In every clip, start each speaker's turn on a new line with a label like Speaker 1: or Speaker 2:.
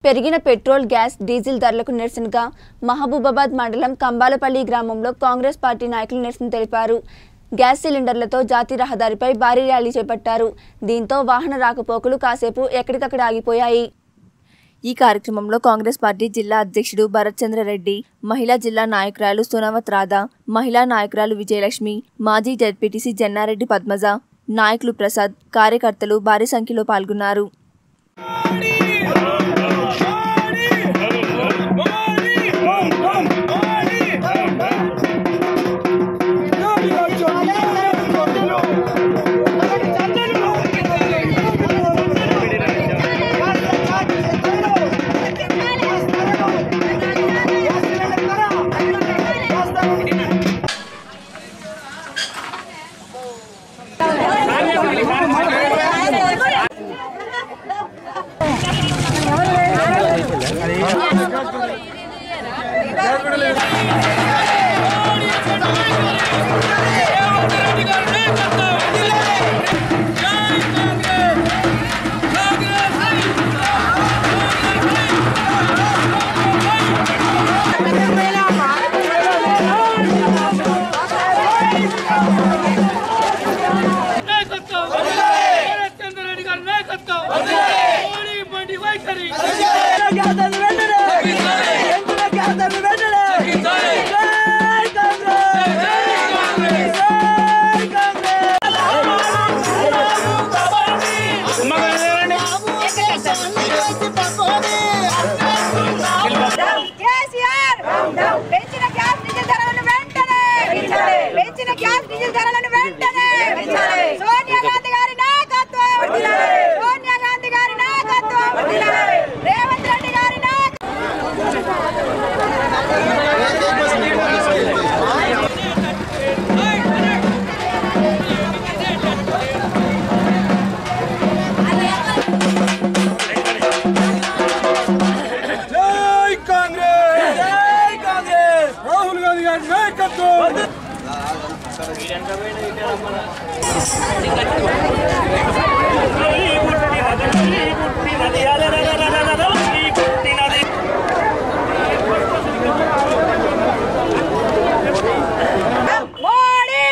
Speaker 1: పెరిగిన petrol gas diesel ధరలకు నిరసనగా మహబూబాబాద్ మండలం కంబాలపల్లి గ్రామంలో కాంగ్రెస్ పార్టీ నాయకులు నిరసన తెలిపారు గ్యాస్ సిలిండర్లతో జాతీయ రహదారిపై భారీ ర్యాలీ చేపట్టారు దీంతో వాహన రాకపోకలు కాసేపు ఎక్కడికక్కడ ఆగిపోయాయి ఈ కార్యక్రమంలో కాంగ్రెస్ పార్టీ జిల్లా అధ్యక్షుడు భరత్ చంద్రరెడ్డి మహిళా జిల్లా నాయకురాలు సునవత్ రాధా మహిళా నాయకురాలు విజయలక్ష్మి మాజీ జడ్పీటీసీ జన్నారెడ్డి పద్మజ నాయకులు ప్రసాద్ కార్యకర్తలు భారీ సంఖ్యలో పాల్గొన్నారు
Speaker 2: నాయకత్వం చంద్రరెడ్డి గారి నాయకత్వం మోడీ బండి వైఖరి
Speaker 3: కేసీఆర్ పెంచిన గ్యాస్ డీజిల్ ధరలను వెంటనే పెంచిన గ్యాస్ డీజిల్ ధరలను వెంటనే సోనియా గాంధీ గారి నాయకత్వం సోనియా గాంధీ గారి నాయకత్వం రేవంత్ రెడ్డి గారి నాయకత్వం
Speaker 2: జై కాంగ్రెస్ జై కాంగ్రెస్ రాహుల్ గాంధీ గారి నాయకత్వం
Speaker 3: మోడీ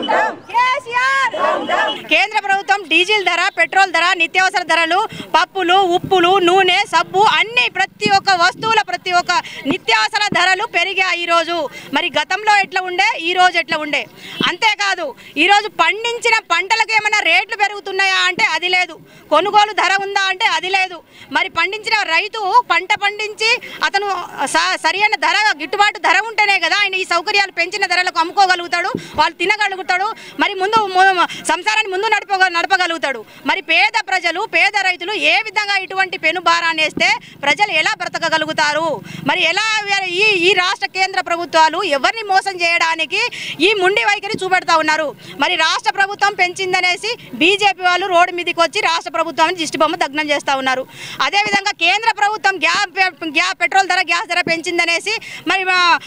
Speaker 3: కేసీఆర్ కేంద్ర ప్రభుత్వం డీజిల్ ధర పెట్రోల్ ధర నిత్యావసర ధరలు పప్పులు ఉప్పులు నూనె సబ్బు అన్ని ప్రతి ఒక్క వస్తువుల ప్రతి ఒక్క నిత్యావసర ధరలు పెరిగాయి ఈరోజు మరి గతంలో ఎట్లా ఉండే ఈ రోజు ఎట్లా ఉండే అంతేకాదు ఈరోజు పండించిన పంటలకు ఏమైనా రేట్లు పెరుగుతున్నాయా అంటే అది లేదు కొనుగోలు ధర ఉందా అంటే అది లేదు మరి పండించిన రైతు పంట పండించి అతను స- సరైన ధర గిట్టుబాటు ధర ఉంటేనే కదా ఆయన ఈ సౌకర్యాలు పెంచిన ధరలకు అమ్ముకోగలుగుతాడు వాళ్ళు తినగలుగుతాడు మరి ముందు ము- సంసారాన్ని ముందు నడప నడపగలుగుతాడు మరి పేద ప్రజలు పేద రైతులు ఏ విధంగా ఇటువంటి పెను భారాన్ని వేస్తే ప్రజలు ఎలా బ్రతకగలుగుతారు మరి ఎలా ఈ ఈ రాష్ట్ర కేంద్ర ప్రభుత్వాలు ఎవరిని మోసం చేయడానికి ఈ ముండి వైఖరి చూపెడతా ఉన్నారు మరి రాష్ట్ర ప్రభుత్వం పెంచిందనేసి బీజేపీ వాళ్ళు రోడ్డు మీదకి వచ్చి రాష్ట్ర ప్రభుత్వాన్ని దిష్టిబొమ్మ దగ్నం చేస్తూ ఉన్నారు అదేవిధంగా కేంద్ర ప్రభుత్వం గ్యాస్ గ్యాస్ పెట్రోల్ ధర గ్యాస్ ధర పెంచిందనేసి మరి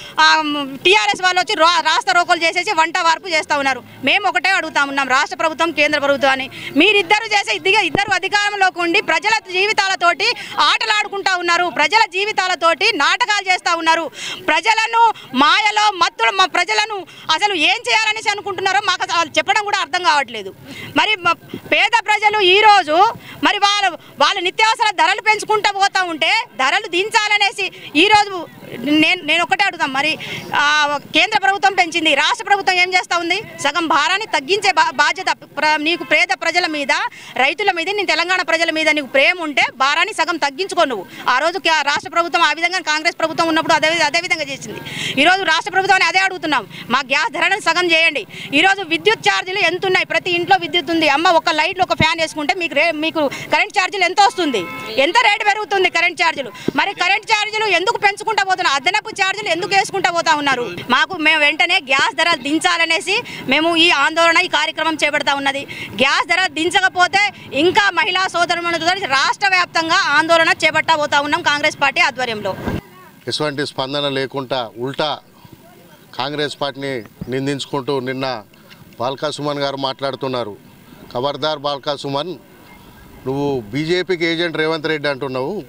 Speaker 3: టీఆర్ఎస్ వాళ్ళు వచ్చి రా- రాస్తా రోకోలు చేసేసి వంట వార్పు చేస్తూ ఉన్నారు మేము ఒకటే అడుగుతా ఉన్నాం రాష్ట్ర ప్రభుత్వం కేంద్ర ప్రభుత్వాన్ని మీరిద్దరు చేసే ఇద్దరు ఇద్దరు అధికారంలోకి ఉండి ప్రజల జీవితాలతోటి ఆటలాడుకుంటా ఉన్నారు ప్రజల జీవితాలతోటి నాటకాలు చేస్తూ ఉన్నారు ప్రజలను మాయలో మత్తులు మా ప్రజలను అసలు ఏం చేయాలనేసి అనుకుంటున్నారో మాకు అసలు చెప్పడం కూడా అర్థం కావట్లేదు మరి మ- పేద ప్రజలు ఈరోజు మరి వాళ్ళ వాళ్ళ నిత్యావసర ధరలు పెంచుకుంటూ పోతా ఉంటే ధరలు దించాలనేసి ఈరోజు నేను నేను ఒకటే అడుగుతాం మరి ఆ, కేంద్ర ప్రభుత్వం పెంచింది రాష్ట్ర ప్రభుత్వం ఏం చేస్తూ ఉంది సగం భారాన్ని తగ్గించే బా బాధ్యత ప్ర- నీకు పేద ప్రజల మీద రైతుల మీద నీ తెలంగాణ ప్రజల మీద నీకు ప్రేమ ఉంటే భారాన్ని సగం తగ్గించుకో నువ్వు ఆ రోజు కే- రాష్ట్ర ప్రభుత్వం ఆ విధంగా కాంగ్రెస్ ప్రభుత్వం ఉన్నప్పుడు అదే అదే విధంగా చేసింది ఈరోజు రాష్ట్ర ప్రభుత్వాన్ని అదే అడుగుతున్నాం మా గ్యాస్ ధరలను సగం చేయండి ఈరోజు విద్యుత్ ఛార్జీలు ఎంత ఉన్నాయి ప్రతి ఇంట్లో విద్యుత్ ఉంది అమ్మ ఒక లైట్లు ఒక ఫ్యాన్ వేసుకుంటే మీకు రే మీకు కరెంట్ ఛార్జీలు ఎంత వస్తుంది ఎంత రేటు పెరుగుతుంది కరెంట్ ఛార్జీలు మరి కరెంట్ ఛార్జీలు ఎందుకు పెంచుకుంటా పోతున్నారు అదనపు ఛార్జీలు ఎందుకు వేసుకుంటా పోతా ఉన్నారు మాకు మేము వెంటనే గ్యాస్ ధర దించాలనేసి మేము ఈ ఆందోళన ఈ కార్యక్రమం చేపడతా ఉన్నది గ్యాస్ ధర దించకపోతే ఇంకా మహిళా సోదరులతో రాష్ట్ర వ్యాప్తంగా ఆందోళన చేపట్టా పోతా ఉన్నాం కాంగ్రెస్ పార్టీ ఆధ్వర్యంలో
Speaker 4: ఎటువంటి స్పందన లేకుండా ఉల్టా కాంగ్రెస్ పార్టీని నిందించుకుంటూ నిన్న బాల్కా సుమన్ గారు మాట్లాడుతున్నారు ఖబర్దార్ బాల్కా సుమన్ నువ్వు బీజేపీకి ఏజెంట్ రేవంత్ రెడ్డి అంటున్నావు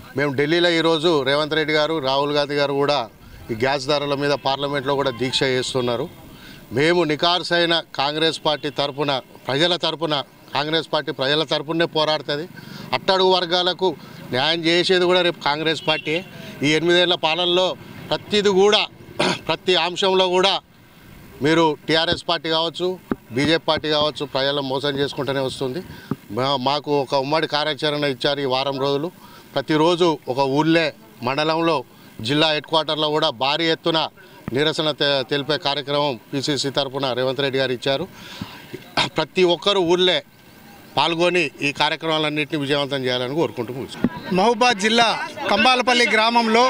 Speaker 4: మేము ఢిల్లీలో ఈరోజు రేవంత్ రెడ్డి గారు రాహుల్ గాంధీ గారు కూడా ఈ గ్యాస్ ధరల మీద పార్లమెంట్లో కూడా దీక్ష చేస్తున్నారు మేము నికార్సైన కాంగ్రెస్ పార్టీ తరపున ప్రజల తరపున కాంగ్రెస్ పార్టీ ప్రజల తరపునే పోరాడుతుంది అట్టడుగు వర్గాలకు న్యాయం చేసేది కూడా రేపు కాంగ్రెస్ పార్టీ ఈ ఎనిమిదేళ్ల పాలనలో ప్రతిది కూడా ప్రతి అంశంలో కూడా మీరు టీఆర్ఎస్ పార్టీ కావచ్చు బీజేపీ పార్టీ కావచ్చు ప్రజలను మోసం చేసుకుంటూనే వస్తుంది మా- మాకు ఒక ఉమ్మడి కార్యాచరణ ఇచ్చారు ఈ వారం రోజులు ప్రతిరోజు ఒక ఊళ్ళే మండలంలో జిల్లా హెడ్ క్వార్టర్లో కూడా భారీ ఎత్తున నిరసన తె- తెలిపే కార్యక్రమం పిసిసి తరఫున రేవంత్ రెడ్డి గారు ఇచ్చారు ప్రతి ఒక్కరు ఊళ్ళే పాల్గొని ఈ కార్యక్రమాలన్నింటినీ విజయవంతం చేయాలని కోరుకుంటూ ముగిస్తున్నాను
Speaker 5: మహబూబాద్ జిల్లా కంబాలపల్లి గ్రామంలో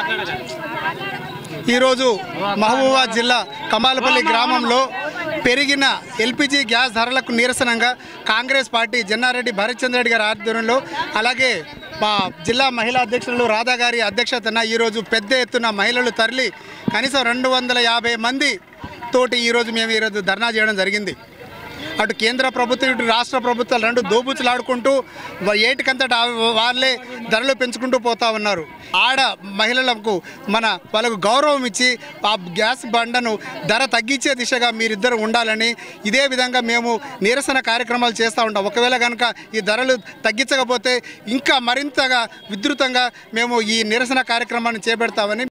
Speaker 5: ఈరోజు మహబూబాద్ జిల్లా కంబాలపల్లి గ్రామంలో పెరిగిన ఎల్పిజి గ్యాస్ ధరలకు నిరసనంగా కాంగ్రెస్ పార్టీ జన్నారెడ్డి భరత్చంద్ర రెడ్డి గారి ఆధ్వర్యంలో అలాగే మా జిల్లా మహిళా అధ్యక్షులు రాధా గారి అధ్యక్షతన ఈరోజు పెద్ద ఎత్తున మహిళలు తరలి కనీసం రెండు వందల యాభై మంది తోటి ఈరోజు మేము ఈరోజు ధర్నా చేయడం జరిగింది అటు కేంద్ర ప్రభుత్వం ఇటు రాష్ట్ర ప్రభుత్వాలు రెండు దోబుచ్చులాడుకుంటూ వా- ఏటికంతట ఆ- వాళ్ళే ధరలు పెంచుకుంటూ పోతా ఉన్నారు ఆడ మహిళలకు మన వాళ్ళకు గౌరవం ఇచ్చి ఆ గ్యాస్ బండను ధర తగ్గించే దిశగా మీరిద్దరు ఉండాలని ఇదే విధంగా మేము నిరసన కార్యక్రమాలు చేస్తూ ఉంటాం ఒకవేళ కనుక ఈ ధరలు తగ్గించకపోతే ఇంకా మరింతగా విస్తృతంగా మేము ఈ నిరసన కార్యక్రమాన్ని చేపడతామని